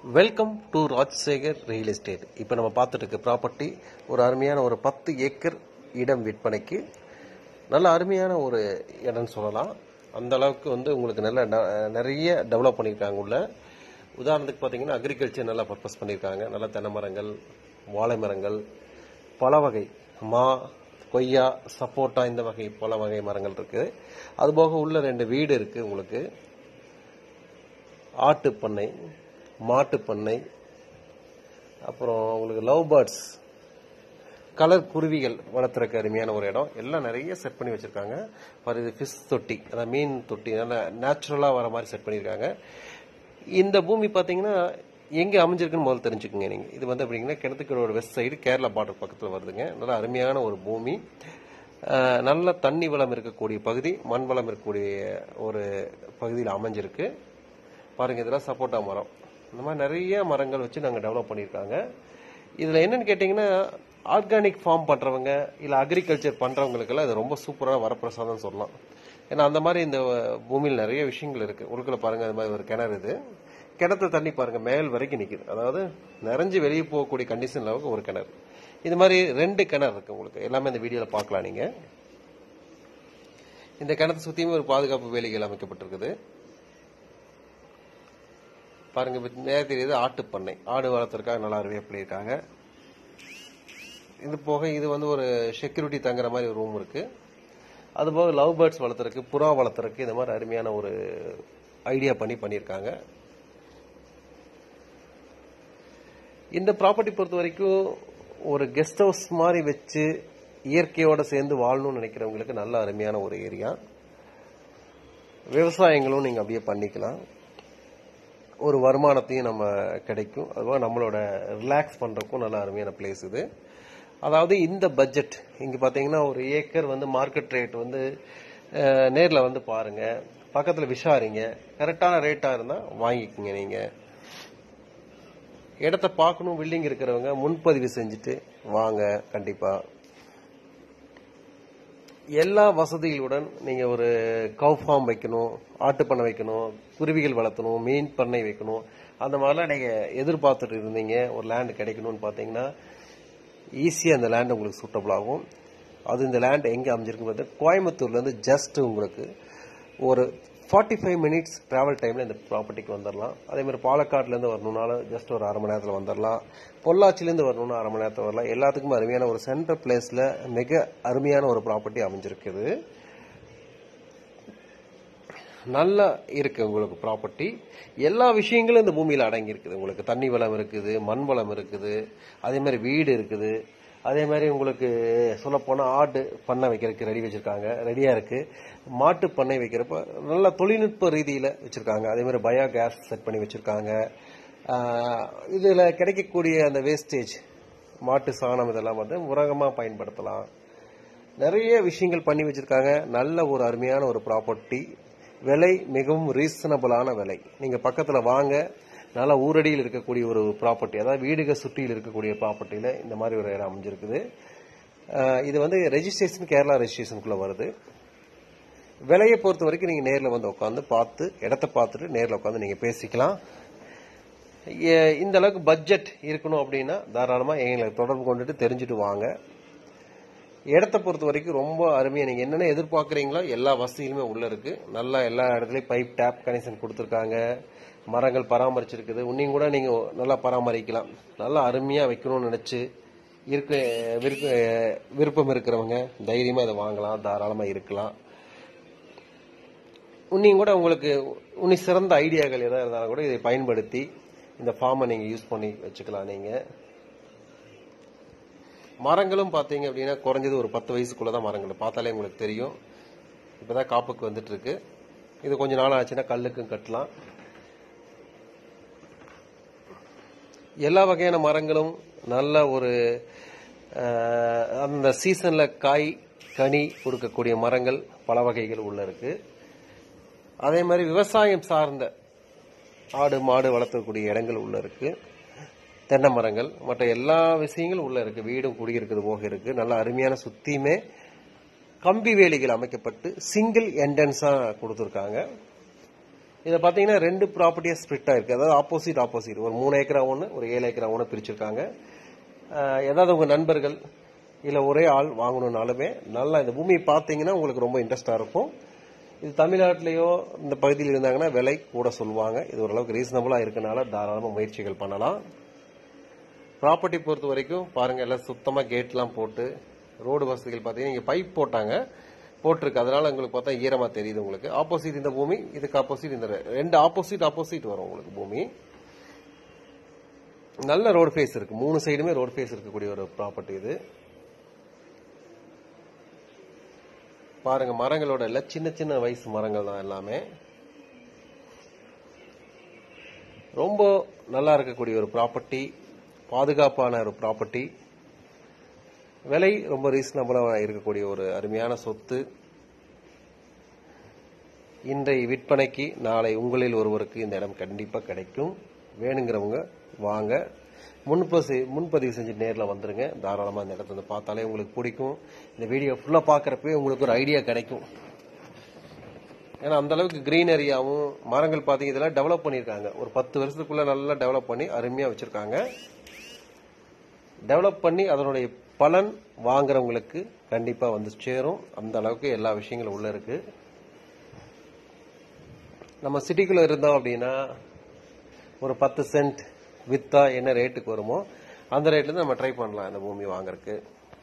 welcome to Rajasekar real estate இப்போ நம்ம பார்த்துட்டு இருக்க ப்ராப்பர்ட்டி ஒரு அருமையான ஒரு பத்து ஏக்கர் இடம் விற்பனைக்கு நல்ல அருமையான ஒரு இடம்னு சொல்லலாம் அந்த அளவுக்கு வந்து உங்களுக்கு நல்ல ந- நிறைய டெவலப் பண்ணியிருக்காங்க உள்ள உதாரணத்துக்கு பார்த்தீங்கன்னா அக்ரிகல்ச்சர் நல்லா பர்பஸ் பண்ணியிருக்காங்க நல்ல தென்னை மரங்கள் வாழை மரங்கள் பல வகை மா கொய்யா சப்போட்டா இந்த வகை பல வகை மரங்கள் இருக்குது அதுபோக உள்ள ரெண்டு வீடு இருக்குது உங்களுக்கு ஆட்டுப் பண்ணை மாட்டுப் பண்ணை அப்புறம் உங்களுக்கு லவ் பேர்ட்ஸ் கலர் குருவிகள் வளர்த்துறக்கு அருமையான ஒரு இடம் எல்லாம் நிறைய செட் பண்ணி வச்சிருக்காங்க பாரு இது ஃபிஷ் தொட்டி அதாவது மீன் தொட்டி நல்லா நேச்சுரலாக வர மாதிரி செட் பண்ணியிருக்காங்க இந்த பூமி பார்த்தீங்கன்னா எங்கே அமைஞ்சிருக்குன்னு முதல்ல தெரிஞ்சுக்கோங்க நீங்கள் இது வந்து அப்படிங்கன்னா கிணத்துக்கடோட வெஸ்ட் சைடு கேரளா பார்டர் பக்கத்தில் வருதுங்க நல்லா அருமையான ஒரு பூமி அஹ், நல்ல தண்ணி வளம் இருக்கக்கூடிய பகுதி மண் வளம் இருக்கக்கூடிய ஒரு பகுதியில் அமைஞ்சிருக்கு பாருங்க இதெல்லாம் சப்போட்டா மரம் இந்த மாதிரி நிறைய மரங்கள் வச்சு நாங்கள் டெவலப் பண்ணியிருக்காங்க இதில் என்னன்னு கேட்டிங்கன்னா ஆர்கானிக் ஃபார்ம் பண்ணுறவங்க இல்லை அக்ரிகல்ச்சர் பண்ணுறவங்களுக்கெல்லாம் இது ரொம்ப சூப்பரான வரப்பிரசாதம் சொல்லலாம் ஏன்னா அந்த மாதிரி இந்த பூமியில் நிறைய விஷயங்கள் இருக்குது உங்களுக்குள்ள பாருங்கள் அது மாதிரி ஒரு கிணறு இது கிணத்து தண்ணி பாருங்கள் மேல் வரைக்கும் நிற்குது அதாவது நிறைஞ்சு வெளியே போகக்கூடிய கண்டிஷன் அளவுக்கு ஒரு கிணறு இது மாதிரி ரெண்டு கிணறு இருக்குது உங்களுக்கு எல்லாமே இந்த வீடியோவில் பார்க்கலாம் நீங்கள் இந்த கிணத்தை சுற்றியுமே ஒரு பாதுகாப்பு வேலிகள் அமைக்கப்பட்டிருக்குது பாருங்க இப்ப நேரா தெரியுது ஆட்டு பண்ணை ஆடு வளர்த்துறதுக்காக நல்லா அருமையாக பண்ணியிருக்காங்க இது போக இது வந்து ஒரு செக்யூரிட்டி தங்குற மாதிரி ஒரு ரூம் இருக்கு அது போக லவ் பேர்ட்ஸ் வளர்த்துறதுக்கு புறா வளர்த்துறதுக்கு இந்த மாதிரி அருமையான ஒரு ஐடியா பண்ணி பண்ணியிருக்காங்க இந்த ப்ராப்பர்ட்டி பொறுத்த வரைக்கும் ஒரு கெஸ்ட் ஹவுஸ் மாதிரி வச்சு இயற்கையோட சேர்ந்து வாழணும்னு நினைக்கிறவங்களுக்கு நல்ல அருமையான ஒரு ஏரியா விவசாயங்களும் நீங்க அப்படியே பண்ணிக்கலாம் ஒரு வருமானத்தையும் நம்ம கிடைக்கும் அதுபோக நம்மளோட ரிலாக்ஸ் பண்றதுக்கும் நல்ல அருமையான பிளேஸ் இது அதாவது இந்த பட்ஜெட் இங்க பாத்தீங்கன்னா ஒரு ஏக்கர் வந்து மார்க்கெட் ரேட் வந்து அஹ், நேர்ல வந்து பாருங்க பக்கத்துல விசாரிங்க கரெக்டான ரேட்டா இருந்தா வாங்கிக்கோங்க நீங்க இடத்த பார்க்கணும் பில்டிங் இருக்கிறவங்க முன்பதிவு செஞ்சுட்டு வாங்க கண்டிப்பா எல்லா வசதிகளுடன் நீங்க ஒரு கவு ஃபார்ம் வைக்கணும் ஆட்டு பண்ணை வைக்கணும் குருவிகள் வளர்த்தணும் மீன் பண்ணை வைக்கணும் அந்த மாதிரிலாம் நீங்க எதிர்பார்த்துட்டு இருந்தீங்க ஒரு லேண்ட் கிடைக்கணும்னு பார்த்தீங்கன்னா ஈஸியாக அந்த லேண்ட் உங்களுக்கு சூட்டபிள் ஆகும் அது இந்த லேண்ட் எங்கே அமைஞ்சிருக்கு பார்த்தீங்கன்னா கோயம்புத்தூர்லேருந்து ஜஸ்ட் உங்களுக்கு ஒரு ஃபார்ட்டி ஃபைவ் மினிட்ஸ் ட்ராவல் டைமில் இந்த ப்ராப்பர்ட்டிக்கு வந்துடலாம் அதே மாதிரி பாலக்காட்லேருந்து வரணும்னாலும் ஜஸ்ட் ஒரு அரை மணி நேரத்தில் வந்துடலாம் பொள்ளாச்சிலேருந்து வரணும்னா அரை மணி நேரத்தில் வரலாம் எல்லாத்துக்குமே அருமையான ஒரு சென்டர் பிளேஸில் மிக அருமையான ஒரு ப்ராப்பர்ட்டி அமைஞ்சிருக்குது நல்லா இருக்கு உங்களுக்கு ப்ராப்பர்ட்டி எல்லா விஷயங்களும் இந்த பூமியில் அடங்கி இருக்குது உங்களுக்கு தண்ணி வளம் இருக்குது மண் வளம் இருக்குது அதே மாதிரி வீடு இருக்குது அதே மாதிரி உங்களுக்கு சொல்ல போனா ஆடு பண்ணை வைக்கிறதுக்கு ரெடி வச்சிருக்காங்க ரெடியா இருக்கு மாட்டு பண்ணை வைக்கிறப்ப நல்ல தொழில்நுட்ப ரீதியில வச்சிருக்காங்க அதே மாதிரி பயோ கேஸ் செட் பண்ணி வச்சிருக்காங்க ஆஹ் இதுல கிடைக்கக்கூடிய அந்த வேஸ்டேஜ் மாட்டு சாணம் இதெல்லாம் வந்து உரகமா பயன்படுத்தலாம் நிறைய விஷயங்கள் பண்ணி வச்சிருக்காங்க நல்ல ஒரு அருமையான ஒரு ப்ராப்பர்ட்டி விலை மிகவும் ரீசனபிளான விலை நீங்க பக்கத்துல வாங்க நல்ல ஊரடியில் இருக்கக்கூடிய ஒரு ப்ராப்பர்ட்டி அதாவது வீடுக சுற்றியில் இருக்கக்கூடிய ப்ராப்பர்ட்டியில இந்த மாதிரி ஒரு இடம் அமைஞ்சிருக்குது அஹ் இது வந்து ரெஜிஸ்ட்ரேஷன் கேரளா ரெஜிஸ்ட்ரேஷனுக்குள்ள வருது விலையை பொறுத்த வரைக்கும் நீங்க நேர்ல வந்து உட்காந்து பார்த்து இடத்த பார்த்துட்டு நேர்ல உட்காந்து நீங்க பேசிக்கலாம் எ- இந்த அளவுக்கு பட்ஜெட் இருக்கணும் அப்படின்னா தாராளமா எங்களை தொடர்பு கொண்டுட்டு தெரிஞ்சுட்டு வாங்க இடத்த பொறுத்த வரைக்கும் ரொம்ப அருமையா நீங்க என்னென்ன எதிர்பார்க்கறீங்களோ எல்லா வசதிகளுமே உள்ள இருக்கு நல்லா எல்லா இடத்துலயும் பைப் டேப் கனெக்ஷன் கொடுத்துருக்காங்க மரங்கள் பராமரிச்சிருக்குது உன்னையும் கூட நீங்க நல்லா பராமரிக்கலாம் நல்லா அருமையா வைக்கணும்னு நினைச்சு இருக்க விருப்ப விருப்பம் இருக்கிறவங்க தைரியமா இதை வாங்கலாம் தாராளமா இருக்கலாம் உன்னையும் கூட உங்களுக்கு உன்னி சிறந்த ஐடியாக்கள் எதாவது இருந்தாலும் கூட இதை பயன்படுத்தி இந்த ஃபார்மை நீங்க யூஸ் பண்ணி வச்சுக்கலாம் நீங்க மரங்களும் பார்த்தீங்க அப்படின்னா குறைஞ்சது ஒரு பத்து வயசுக்குள்ள தான் மரங்கள் பார்த்தாலே உங்களுக்கு தெரியும் இப்பதான் காப்புக்கு வந்துட்டு இருக்கு இது கொஞ்ச நாள் ஆச்சுன்னா கல்லுக்கும் கட்டலாம் எல்லா வகையான மரங்களும் நல்ல ஒரு அஹ், அந்த சீசன்ல காய் கனி கொடுக்கக்கூடிய மரங்கள் பல வகைகள் உள்ள இருக்கு அதே மாதிரி விவசாயம் சார்ந்த ஆடு மாடு வளர்த்தக்கூடிய இடங்கள் உள்ள இருக்கு தென்னை மரங்கள் மற்ற எல்லா விஷயங்களும் உள்ள இருக்கு வீடும் குடியிருக்கிறது போக இருக்கு நல்ல அருமையான சுத்தியுமே கம்பி வேலிகள் அமைக்கப்பட்டு சிங்கிள் என்ட்ரன்ஸா கொடுத்துருக்காங்க இதை பார்த்தீங்கன்னா ரெண்டு ப்ராப்பர்ட்டியாக ஸ்ப்ளிட் ஆயிருக்கு அதாவது ஆப்போசிட் ஆப்போசிட் ஒரு மூணு ஏக்கரா ஒன்று ஒரு ஏழு ஏக்கரா ஒன்று பிரிச்சிருக்காங்க அஹ், ஏதாவது உங்கள் நண்பர்கள் இல்லை ஒரே ஆள் வாங்கணும்னாலுமே நல்லா இந்த பூமியை பார்த்தீங்கன்னா உங்களுக்கு ரொம்ப இன்ட்ரெஸ்டாக இருக்கும் இது தமிழ்நாட்டிலேயோ இந்த பகுதியில் இருந்தாங்கன்னா விலை கூட சொல்லுவாங்க இது ஓரளவுக்கு ரீசனபுளாக இருக்கனால தாராளமாக முயற்சிகள் பண்ணலாம் ப்ராப்பர்ட்டி பொறுத்த வரைக்கும் பாருங்க எல்லாம் சுத்தமாக கேட்லாம் போட்டு ரோடு வசதிகள் பார்த்தீங்கன்னா இங்கே பைப் போட்டாங்க போட்டிருக்கு அதனால உங்களுக்கு பார்த்தா ஈரமாக தெரியுது உங்களுக்கு ஆப்போசிட் இந்த பூமி இதுக்கு ஆப்போசிட் இந்த ரெ- ரெண்டு ஆப்போசிட் ஆப்போசிட் வரும் உங்களுக்கு பூமி நல்ல ரோடு ஃபேஸ் இருக்கு மூணு சைடுமே ரோடு ஃபேஸ் இருக்கக்கூடிய ஒரு ப்ராப்பர்ட்டி இது பாருங்க மரங்களோட இல்ல சின்ன சின்ன வயசு மரங்கள் தான் எல்லாமே ரொம்ப நல்லா இருக்கக்கூடிய ஒரு ப்ராப்பர்ட்டி பாதுகாப்பான ஒரு ப்ராப்பர்ட்டி விலை ரொம்ப ரீசனபிளாக இருக்கக்கூடிய ஒரு அருமையான சொத்து இன்றைய விற்பனைக்கு நாளை உங்களில் ஒருவருக்கு இந்த இடம் கண்டிப்பாக கிடைக்கும் வேணுங்கிறவங்க வாங்க முன்பதி முன்பதிவு செஞ்சு நேரில் வந்துருங்க தாராளமாக இந்த இடத்த வந்து பார்த்தாலே உங்களுக்கு பிடிக்கும் இந்த வீடியோ ஃபுல்லாக பார்க்குறப்பவே உங்களுக்கு ஒரு ஐடியா கிடைக்கும் ஏன்னா அந்த அளவுக்கு கிரீனரியாவும் மரங்கள் பார்த்தீங்க இதெல்லாம் டெவலப் பண்ணியிருக்காங்க ஒரு பத்து வருஷத்துக்குள்ள நல்லா டெவலப் பண்ணி அருமையாக வச்சிருக்காங்க டெவலப் பண்ணி அதனுடைய பலன் வாங்குறவங்களுக்கு கண்டிப்பா வந்து சேரும் அந்த அளவுக்கு எல்லா விஷயங்களும் உள்ள இருக்கு நம்ம சிட்டிக்குள்ள இருந்தோம் அப்படின்னா ஒரு பத்து சென்ட் வித்தா என்ன ரேட்டுக்கு வருமோ அந்த ரேட்ல நம்ம ட்ரை பண்ணலாம் இந்த பூமி வாங்குறதுக்கு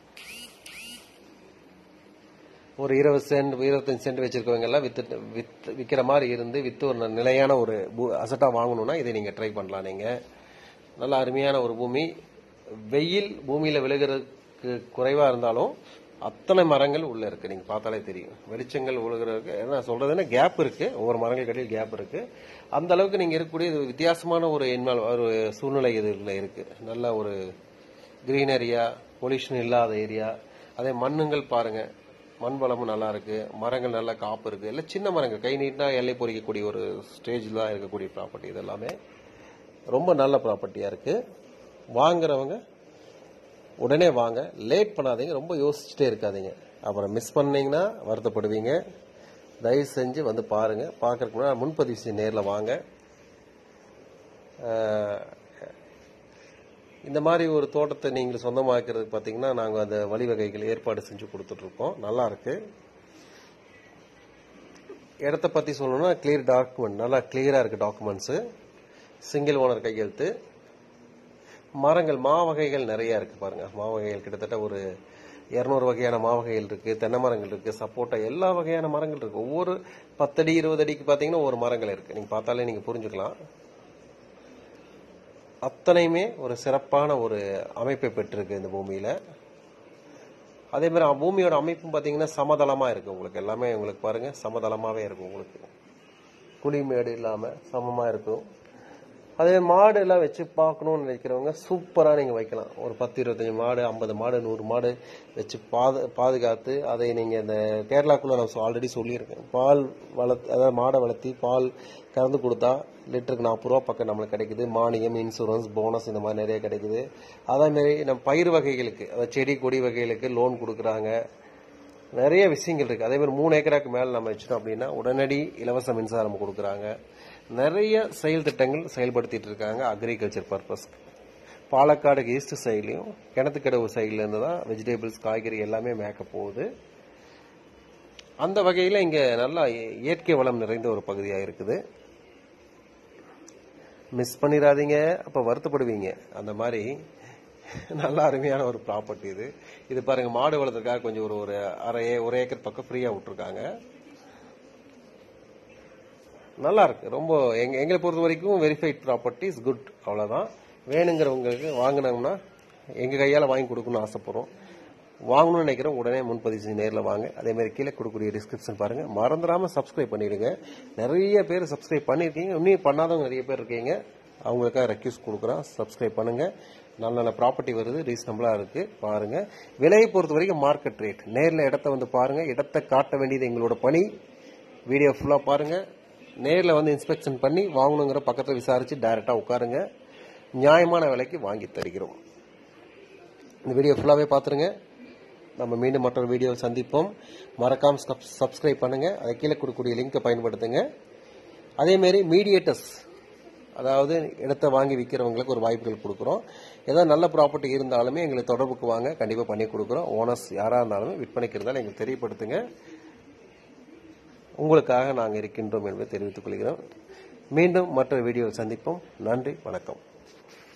ஒரு இருபது சென்ட் இருபத்தஞ்சு சென்ட் வச்சிருக்கவங்க எல்லாம் வித்து வித்து விற்கிற மாதிரி இருந்து வித்து ஒரு நிலையான ஒரு அசட்டா வாங்கணும்னா இதை நீங்க ட்ரை பண்ணலாம் நீங்க நல்ல அருமையான ஒரு பூமி வெயில் பூமியில விழுகிறதுக்கு குறைவா இருந்தாலும் அத்தனை மரங்கள் உள்ள இருக்கு நீங்க பார்த்தாலே தெரியும் வெளிச்சங்கள் விழுகிறதுக்கு என்ன சொல்றதுன்னா கேப் இருக்கு ஒவ்வொரு மரங்கள் கடையில் கேப் இருக்கு அந்த அளவுக்கு நீங்க இருக்கக்கூடிய இது வித்தியாசமான ஒரு என்வால் ஒரு சூழ்நிலை இதுல இருக்கு நல்ல ஒரு கிரீனரியா பொல்யூஷன் இல்லாத ஏரியா அதே மண்ணுங்கள் பாருங்க மண் வளமும் நல்லா இருக்கு மரங்கள் நல்லா காப்பு இருக்கு எல்லாம் சின்ன மரங்கள் கை நீட்டா எல்லை பொறிக்கக்கூடிய ஒரு ஸ்டேஜில் தான் இருக்கக்கூடிய ப்ராப்பர்ட்டி இது எல்லாமே ரொம்ப நல்ல ப்ராப்பர்ட்டியா இருக்கு வாங்குறவங்க உடனே வாங்க லேட் பண்ணாதீங்க ரொம்ப யோசிச்சுட்டே இருக்காதீங்க அப்புறம் மிஸ் பண்ணீங்கன்னா வருத்தப்படுவீங்க தயவு செஞ்சு வந்து பாருங்க பார்க்கறதுக்கு முன்னாடி முன்பதிவு செஞ்சு நேரில் வாங்க அஹ், இந்த மாதிரி ஒரு தோட்டத்தை நீங்கள் சொந்தமாக்கிறதுக்கு பார்த்தீங்கன்னா நாங்கள் அந்த வழிவகைகள் ஏற்பாடு செஞ்சு கொடுத்துட்ருக்கோம் நல்லா இருக்கு இடத்த பற்றி சொல்லணும்னா கிளியர் டாக்குமெண்ட் நல்லா கிளியராக இருக்கு டாக்குமெண்ட்ஸு சிங்கிள் ஓனர் கையெழுத்து மரங்கள் மா வகைகள் நிறைய இருக்கு பாருங்க மா வகைகள் கிட்டத்தட்ட ஒரு இருநூறு வகையான மா வகைகள் இருக்கு தென்னை மரங்கள் இருக்கு சப்போட்டா எல்லா வகையான மரங்கள் இருக்கு ஒவ்வொரு பத்தடி இருபது அடிக்கு பார்த்தீங்கன்னா ஒரு மரங்கள் இருக்கு நீங்க பார்த்தாலே நீங்க புரிஞ்சுக்கலாம் அத்தனையுமே ஒரு சிறப்பான ஒரு அமைப்பை பெற்றிருக்கு இந்த பூமியில அதே மாதிரி அ- பூமியோட அமைப்பும் பார்த்தீங்கன்னா சமதளமா இருக்கு உங்களுக்கு எல்லாமே உங்களுக்கு பாருங்க சமதளமாவே இருக்கும் உங்களுக்கு குழிமேடு இல்லாம சமமா இருக்கும் அதே மாடு எல்லாம் வச்சு பார்க்கணும்னு நினைக்கிறவங்க சூப்பரா நீங்க வைக்கலாம் ஒரு பத்து இருபத்தஞ்சு மாடு ஐம்பது மாடு நூறு மாடு வச்சு பாது பாதுகாத்து அதை நீங்க இந்த கேரளாக்குள்ள நான் ஆல்ரெடி சொல்லியிருக்கேன் பால் வளர்த்து அதாவது மாடை வளர்த்தி பால் கறந்து கொடுத்தா லிட்டருக்கு நாற்பது ரூபா பக்கம் நம்மளுக்கு கிடைக்குது மானியம் இன்சூரன்ஸ் போனஸ் இந்த மாதிரி நிறைய கிடைக்குது அதே மாதிரி நம்ம பயிர் வகைகளுக்கு அதாவது செடி கொடி வகைகளுக்கு லோன் கொடுக்குறாங்க நிறைய விஷயங்கள் இருக்கு அதே மாதிரி மூணு ஏக்கராக்கு மேல நம்ம வச்சிட்டோம் அப்படின்னா உடனடி இலவச மின்சாரம் கொடுக்குறாங்க நிறைய செயல் திட்டங்கள் செயல்படுத்திட்டு இருக்காங்க அக்ரிகல்ச்சர் பர்பஸ் பாலக்காடு ஈஸ்ட் சைட்லயும் கிணத்துக்கடவு சைட்ல இருந்து தான் வெஜிடபிள்ஸ் காய்கறி எல்லாமே மேய்க்க போகுது அந்த வகையில இங்க நல்லா இயற்கை வளம் நிறைந்த ஒரு பகுதியா இருக்குது மிஸ் பண்ணிடாதீங்க அப்ப வருத்தப்படுவீங்க அந்த மாதிரி நல்ல அருமையான ஒரு ப்ராப்பர்ட்டி இது இது பாருங்க மாடு வளர்த்துக்காக கொஞ்சம் ஒரு ஒரு அரை ஏ- ஒரு ஏக்கர் பக்கம் ஃப்ரீயா விட்டுருக்காங்க நல்லா இருக்கு ரொம்ப எங்க எங்களை பொறுத்த வரைக்கும் வெரிஃபைட் ப்ராப்பர்ட்டிஸ் குட் அவ்வளவுதான் வேணுங்கிறவங்களுக்கு வாங்கினாங்கன்னா எங்க கையால வாங்கி கொடுக்கணும்னு ஆசைப்படுறோம் வாங்கணும்னு நினைக்கிறோம் உடனே முன்பதிவு செஞ்சு நேரில் வாங்க அதே மாதிரி கீழே கொடுக்கக்கூடிய டிஸ்கிரிப்ஷன் பாருங்க மறந்துடாம சப்ஸ்கிரைப் பண்ணிடுங்க நிறைய பேர் சப்ஸ்கிரைப் பண்ணிருக்கீங்க இன்னும் பண்ணாதவங்க நிறைய பேர் இருக்கீங்க அவங்களுக்காக ரெக்யூஸ் கொடுக்குறோம் சப்ஸ்கிரைப் பண்ணுங்க நல்ல நல்ல ப்ராப்பர்ட்டி வருது ரீசனபிளா இருக்கு பாருங்க விலையை பொறுத்த வரைக்கும் மார்க்கெட் ரேட் நேரில் இடத்த வந்து பாருங்க இடத்தை காட்ட வேண்டியது எங்களோட பணி வீடியோ ஃபுல்லாக பாருங்க நேரில் வந்து இன்ஸ்பெக்ஷன் பண்ணி வாங்கணுங்கிற பக்கத்தில் விசாரிச்சு டைரக்டா உட்காருங்க நியாயமான விலைக்கு வாங்கி தருகிறோம் இந்த வீடியோ ஃபுல்லாகவே பார்த்துருங்க நம்ம மீண்டும் மற்றொரு வீடியோவில் சந்திப்போம் மறக்காம சப்ஸ்கிரைப் பண்ணுங்க அதை கீழே கொடுக்கக்கூடிய லிங்கை பயன்படுத்துங்க அதேமாரி மீடியேட்டர்ஸ் அதாவது இடத்த வாங்கி விற்கிறவங்களுக்கு ஒரு வாய்ப்புகள் கொடுக்குறோம் ஏதாவது நல்ல ப்ராப்பர்ட்டி இருந்தாலுமே எங்களை தொடர்புக்கு வாங்க கண்டிப்பாக பண்ணி கொடுக்குறோம் ஓனர்ஸ் யாராக இருந்தாலுமே விற்பனைக்கு இருந்தாலும் எங்களுக்கு தெரியப்படுத்துங்க உங்களுக்காக நாங்கள் இருக்கின்றோம் என்பதை தெரிவித்துக் கொள்கிறோம் மீண்டும் மற்ற வீடியோவில் சந்திப்போம் நன்றி வணக்கம்